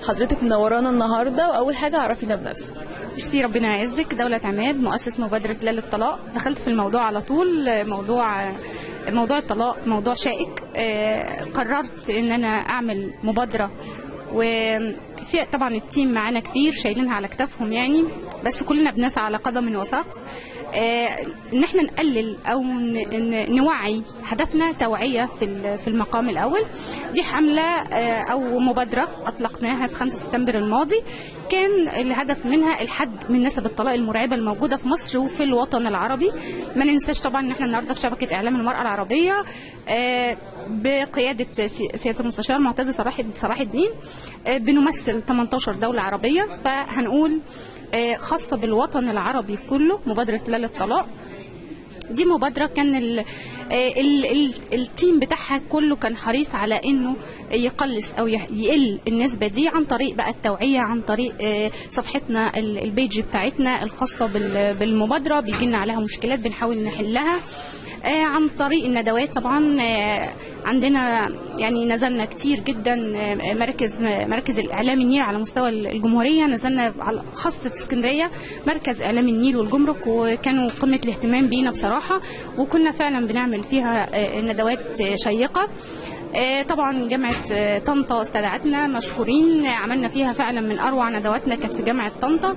حضرتك منورانا النهارده واول حاجه عرفينا بنفسك ميرسي ربنا يعزك دولة عماد مؤسس مبادرة لا للطلاق دخلت في الموضوع على طول موضوع موضوع الطلاق موضوع شائك آه، قررت ان انا اعمل مبادرة وفي طبعا التيم معانا كبير شايلينها على كتافهم يعني بس كلنا بنسعى على قدم وساق آه، ان احنا نقلل او ن- ن- نوعي هدفنا توعيه في ال- في المقام الاول دي حمله آه، او مبادره اطلقناها في 5 سبتمبر الماضي كان الهدف منها الحد من نسب الطلاق المرعبه الموجوده في مصر وفي الوطن العربي ما ننساش طبعا ان احنا النهارده في شبكه اعلام المراه العربيه آه، بقياده سي- سياده المستشار معتز صلاح صلاح الدين آه، بنمثل 18 دوله عربيه فهنقول آه، خاصه بالوطن العربي كله مبادره لا للطلاق دي مبادرة كان ال ال ال التيم بتاعها كله كان حريص على انه يقلص او يح- يقل النسبة دي عن طريق بقى التوعية عن طريق آه، صفحتنا ال- البيج بتاعتنا الخاصة بال- بالمبادرة بيجي لنا عليها مشكلات بنحاول نحلها آه، عن طريق الندوات طبعا آه، عندنا يعني نزلنا كتير جدا آه، مركز مركز الاعلام النيل على مستوى الجمهوريه نزلنا على خاص في اسكندريه مركز اعلام النيل والجمرك وكانوا قمه الاهتمام بينا بصراحه وكنا فعلا بنعمل فيها آه، ندوات آه، شيقه آه، طبعا جامعة آه، طنطا استدعتنا مشكورين آه، عملنا فيها فعلا من أروع ندواتنا كانت في جامعة طنطا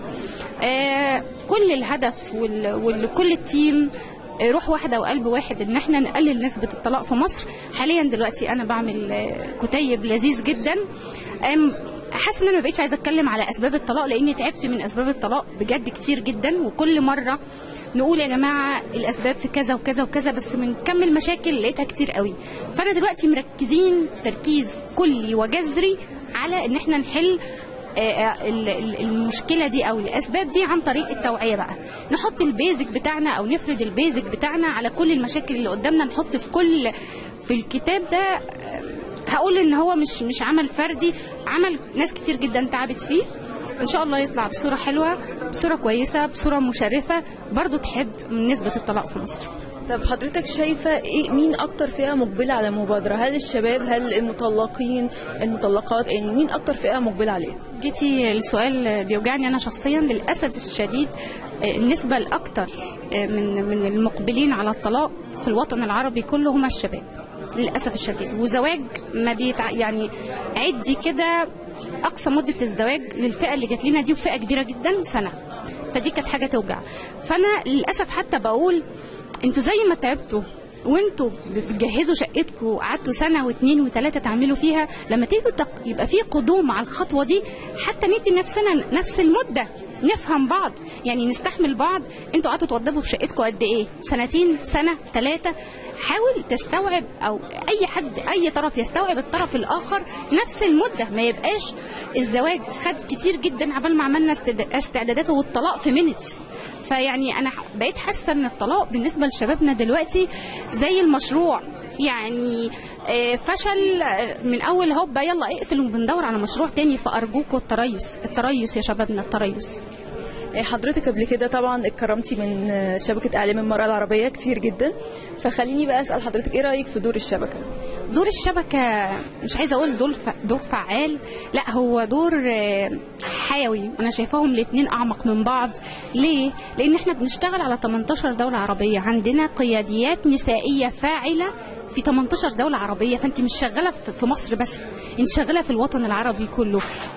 آه، كل الهدف وال- وكل التيم آه، روح واحدة وقلب واحد ان احنا نقلل نسبة الطلاق في مصر حاليا دلوقتي انا بعمل آه، كتيب لذيذ جدا آم، حاسه ان انا ما بقتش عايزه اتكلم على اسباب الطلاق لاني تعبت من اسباب الطلاق بجد كتير جدا وكل مره نقول يا جماعه الاسباب في كذا وكذا وكذا بس من كم المشاكل لقيتها كتير قوي فانا دلوقتي مركزين تركيز كلي وجذري على ان احنا نحل آه، آه، ال- ال- المشكله دي او الاسباب دي عن طريق التوعيه بقى نحط البيزك بتاعنا او نفرد البيزك بتاعنا على كل المشاكل اللي قدامنا نحط في كل في الكتاب ده آه، هقول ان هو مش مش عمل فردي عمل ناس كتير جدا تعبت فيه ان شاء الله يطلع بصوره حلوه بصوره كويسه بصوره مشرفه برضو تحد من نسبه الطلاق في مصر طب حضرتك شايفه ايه مين اكتر فئه مقبله على المبادره هل الشباب هل المطلقين المطلقات يعني مين اكتر فئه مقبله عليها جيتي السؤال بيوجعني انا شخصيا للاسف الشديد آه، النسبه الاكثر آه، من من المقبلين على الطلاق في الوطن العربي كله هم الشباب للاسف الشديد وزواج ما بيتع... يعني عدي كده اقصى مده الزواج للفئه اللي جات لنا دي وفئه كبيره جدا سنه فدي كانت حاجه توجع فانا للاسف حتى بقول انتوا زي ما تعبتوا وانتوا بتجهزوا شقتكم وقعدتوا سنه واثنين وثلاثه تعملوا فيها لما تيجوا تق... يبقى في قدوم على الخطوه دي حتى ندي نفسنا نفس المده نفهم بعض يعني نستحمل بعض انتوا قعدتوا توضبوا في شقتكم قد ايه سنتين سنه ثلاثه حاول تستوعب او اي حد اي طرف يستوعب الطرف الاخر نفس المده ما يبقاش الزواج خد كتير جدا عبال ما عملنا استد- استعداداته والطلاق في مينتس فيعني انا بقيت حاسه ان الطلاق بالنسبه لشبابنا دلوقتي زي المشروع يعني آه، فشل آه، من اول هوبا يلا اقفل وبندور على مشروع تاني فارجوكوا التريث التريث يا شبابنا التريث إيه حضرتك قبل كده طبعا اتكرمتي من آه، شبكه اعلام المراه العربيه كتير جدا فخليني بقى اسال حضرتك ايه رايك في دور الشبكه دور الشبكة مش عايزة أقول دور ف... دور فعال لا هو دور آه، حيوي أنا شايفاهم الاتنين أعمق من بعض ليه؟ لأن احنا بنشتغل على 18 دولة عربية عندنا قياديات نسائية فاعلة في 18 دولة عربية فأنت مش شغالة في في مصر بس أنت شغالة في الوطن العربي كله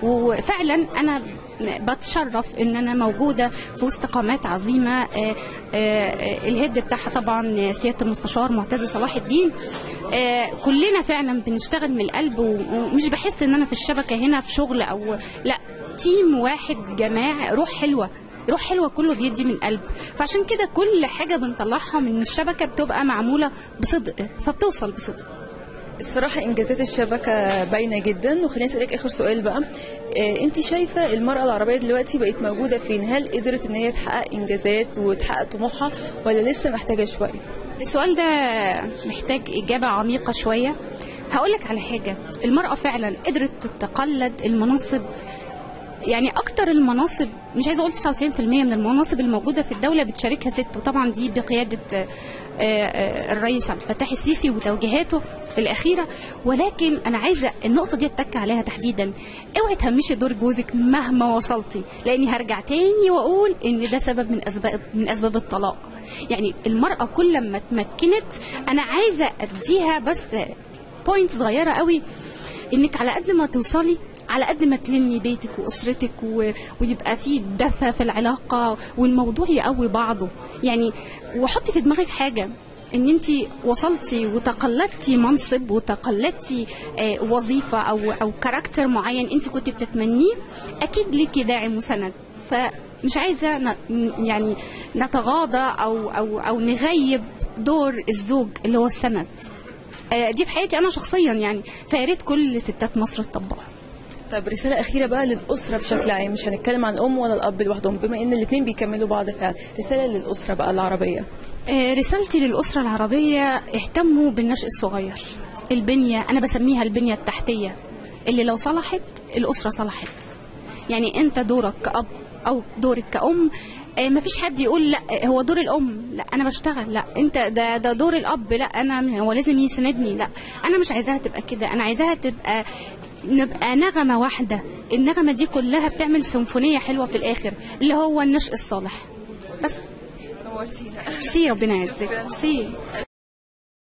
وفعلا أنا بتشرف ان انا موجوده في وسط قامات عظيمه آه، آه، الهيد بتاعها طبعا سياده المستشار معتز صلاح الدين آه، كلنا فعلا بنشتغل من القلب و- ومش بحس ان انا في الشبكه هنا في شغل او لا تيم واحد جماعه روح حلوه روح حلوه كله بيدي من قلب فعشان كده كل حاجه بنطلعها من الشبكه بتبقى معموله بصدق فبتوصل بصدق الصراحة إنجازات الشبكة باينة جدا وخليني أسألك آخر سؤال بقى إيه أنت شايفة المرأة العربية دلوقتي بقت موجودة فين؟ هل قدرت إن هي تحقق إنجازات وتحقق طموحها ولا لسه محتاجة شوية؟ السؤال ده محتاج إجابة عميقة شوية هقول لك على حاجة المرأة فعلا قدرت تتقلد المناصب يعني أكتر المناصب مش عايزة أقول 99% من المناصب الموجودة في الدولة بتشاركها ست وطبعا دي بقيادة آه، آه، الرئيس عبد الفتاح السيسي وتوجيهاته الاخيره ولكن انا عايزه النقطه دي اتك عليها تحديدا اوعي تهمشي دور جوزك مهما وصلتي لاني هرجع تاني واقول ان ده سبب من اسباب من اسباب الطلاق يعني المراه كل ما اتمكنت انا عايزه اديها بس بوينت صغيره قوي انك على قد ما توصلي على قد ما تلمي بيتك واسرتك و... ويبقى في دفى في العلاقه والموضوع يقوي بعضه يعني وحطي في دماغك حاجه ان انت وصلتي وتقلدتي منصب وتقلدتي آه، وظيفه او او كاركتر معين انت كنت بتتمنيه اكيد ليكي داعم وسند فمش عايزه ن... يعني نتغاضى او او او نغيب دور الزوج اللي هو السند آه، دي في حياتي انا شخصيا يعني فيا ريت كل ستات مصر تطبقها طب رسالة أخيرة بقى للأسرة بشكل عام مش هنتكلم عن الأم ولا الأب لوحدهم بما إن الاتنين بيكملوا بعض فعلا رسالة للأسرة بقى العربية آه، رسالتي للأسرة العربية اهتموا بالنشء الصغير البنية أنا بسميها البنية التحتية اللي لو صلحت الأسرة صلحت يعني أنت دورك كأب أو دورك كأم آه، مفيش حد يقول لا هو دور الام لا انا بشتغل لا انت ده ده دور الاب لا انا هو لازم يسندني لا انا مش عايزاها تبقى كده انا عايزاها تبقى نبقى نغمه واحده النغمه دي كلها بتعمل سيمفونيه حلوه في الاخر اللي هو النشء الصالح بس نورتينا ميرسي ربنا يعزك ميرسي